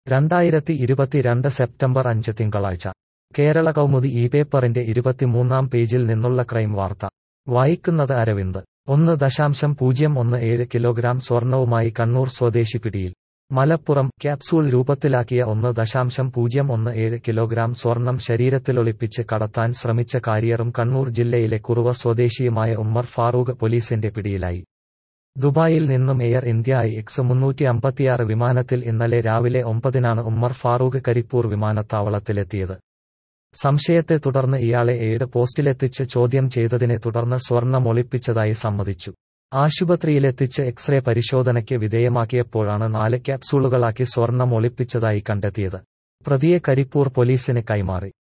രണ്ടായിരത്തി ഇരുപത്തിരണ്ട് സെപ്റ്റംബർ അഞ്ച് തിങ്കളാഴ്ച കേരള കൗമുദി ഈ പേപ്പറിന്റെ ഇരുപത്തിമൂന്നാം പേജിൽ നിന്നുള്ള ക്രൈം വാർത്ത വായിക്കുന്നത് അരവിന്ദ് ഒന്ന് ദശാംശം പൂജ്യം ഒന്ന് ഏഴ് കിലോഗ്രാം സ്വർണവുമായി കണ്ണൂർ സ്വദേശി പിടിയിൽ മലപ്പുറം ക്യാപ്സൂൾ രൂപത്തിലാക്കിയ ഒന്ന് ദശാംശം പൂജ്യം ഒന്ന് ഏഴ് കിലോഗ്രാം സ്വർണം ശരീരത്തിലൊളിപ്പിച്ച് കടത്താൻ ശ്രമിച്ച കാരിയറും കണ്ണൂർ ജില്ലയിലെ കുറുവ സ്വദേശിയുമായ ഉമ്മർ ഫാറൂഖ് പോലീസിന്റെ പിടിയിലായി ദുബായിൽ നിന്നും എയർ ഇന്ത്യ ഐ എക്സ് മുന്നൂറ്റി അമ്പത്തിയാറ് വിമാനത്തിൽ ഇന്നലെ രാവിലെ ഒമ്പതിനാണ് ഉമ്മർ ഫാറൂഖ് കരിപ്പൂർ വിമാനത്താവളത്തിലെത്തിയത് സംശയത്തെ തുടർന്ന് ഇയാളെ എയ്ഡ് പോസ്റ്റിലെത്തിച്ച് ചോദ്യം ചെയ്തതിനെ തുടർന്ന് സ്വർണം ഒളിപ്പിച്ചതായി സമ്മതിച്ചു ആശുപത്രിയിലെത്തിച്ച് എക്സ്റേ പരിശോധനയ്ക്ക് വിധേയമാക്കിയപ്പോഴാണ് നാല് ക്യാപ്സൂളുകളാക്കി സ്വർണം ഒളിപ്പിച്ചതായി കണ്ടെത്തിയത് പ്രതിയെ കരിപ്പൂർ പോലീസിന് കൈമാറി